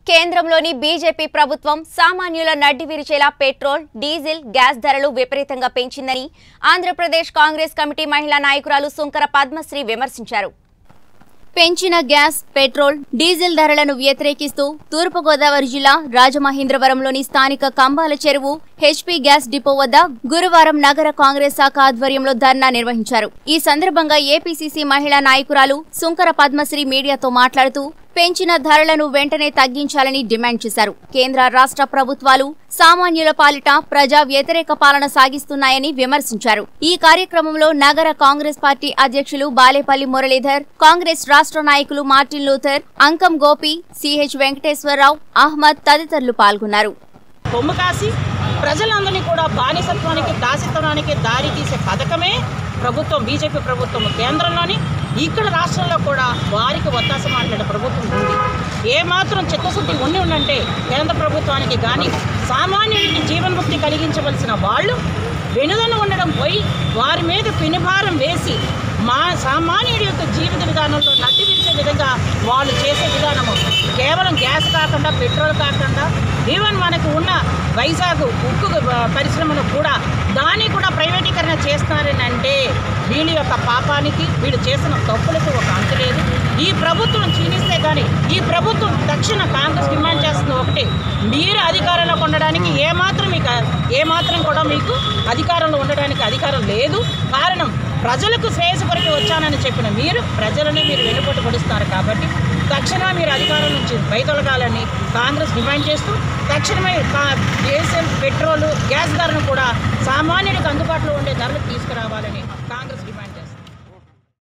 కేంద్రంలోని బీజేపీ ప్రభుత్వం సామాన్యుల నడ్డి విరిచేలా పెట్రోల్ డీజిల్ గ్యాస్ ధరలు విపరీతంగా పెంచిందని ఆంధ్రప్రదేశ్ కాంగ్రెస్ కమిటీ మహిళా నాయకురాలు సుంకర పద్మశ్రీ విమర్శించారు పెంచిన గ్యాస్ పెట్రోల్ డీజిల్ ధరలను వ్యతిరేకిస్తూ తూర్పుగోదావరి జిల్లా రాజమహేంద్రవరంలోని స్థానిక కంబాల చెరువు హెచ్పీ గ్యాస్ డిపో వద్ద గురువారం నగర కాంగ్రెస్ శాఖ ఆధ్వర్యంలో ధర్నా నిర్వహించారు ఈ సందర్భంగా ఏపీసీసీ మహిళా నాయకురాలు సుంకర పద్మశ్రీ మీడియాతో మాట్లాడుతూ పెంచిన ధరలను వెంటనే తగ్గించాలని డిమాండ్ చేశారు కేంద్ర రాష్ట్ర ప్రభుత్వాలు సామాన్యుల పాలిట ప్రజా వ్యతిరేక పాలన సాగిస్తున్నాయని విమర్శించారు ఈ కార్యక్రమంలో నగర కాంగ్రెస్ పార్టీ అధ్యక్షులు బాలేపల్లి మురళీధర్ కాంగ్రెస్ రాష్ట్ర నాయకులు Martin Luther Ankam Gopi CH Venkateswara Rao Ahmed తదితరులు పాల్గొన్నారు కొమ్ము కాసి ప్రజలందరినీ కూడా బానిసత్వానికి దాసిత్వానికి దారి తీసే పథకమే ప్రభుత్వం బీజేపీ ప్రభుత్వం కేంద్రంలోని ఇక్కడ రాష్ట్రంలో కూడా వారికి ఒత్తాస మాట్లాడే ప్రభుత్వం ఉంది ఏమాత్రం చిత్తశుద్ధి ఉండి ఉండంటే కేంద్ర ప్రభుత్వానికి కానీ సామాన్యుడికి జీవన్ముక్తి కలిగించవలసిన వాళ్ళు వెనుదన ఉండడం పోయి వారి మీద పెనుభారం వేసి మా సామాన్యుడి యొక్క జీవిత విధానంలో నడ్డి విరిచే విధంగా వాళ్ళు చేసే విధానము కేవలం గ్యాస్ కాకుండా పెట్రోల్ కాకుండా ఈవెన్ మనకు ఉన్న వైజాగ్ ఉక్కు పరిశ్రమను కూడా దాన్ని కూడా ప్రైవేటీకరణ చేస్తున్నారని అంటే వీళ్ళ యొక్క పాపానికి వీళ్ళు చేసిన తప్పులకు ఒక అంతు లేదు ఈ ప్రభుత్వం క్షీణిస్తే కానీ ఈ ప్రభుత్వం తక్షణ కాంగ్రెస్ డిమాండ్ చేస్తుంది ఒకటి మీరు అధికారంలో ఉండడానికి ఏమాత్రం మీకు ఏమాత్రం కూడా మీకు అధికారంలో ఉండడానికి అధికారం లేదు కారణం ప్రజలకు శ్రేయస్సు కొరకు వచ్చానని చెప్పిన మీరు ప్రజలనే మీరు వెనుకొట్టు పడుస్తున్నారు కాబట్టి తక్షణమే మీరు అధికారం నుంచి బయటొలగాలని కాంగ్రెస్ డిమాండ్ చేస్తూ తక్షణమే కా- డీజిల్ పెట్రోల్ గ్యాస్ ధరను కూడా సామాన్యుడికి అందుబాటులో ఉండే ధరలు తీసుకురావాలని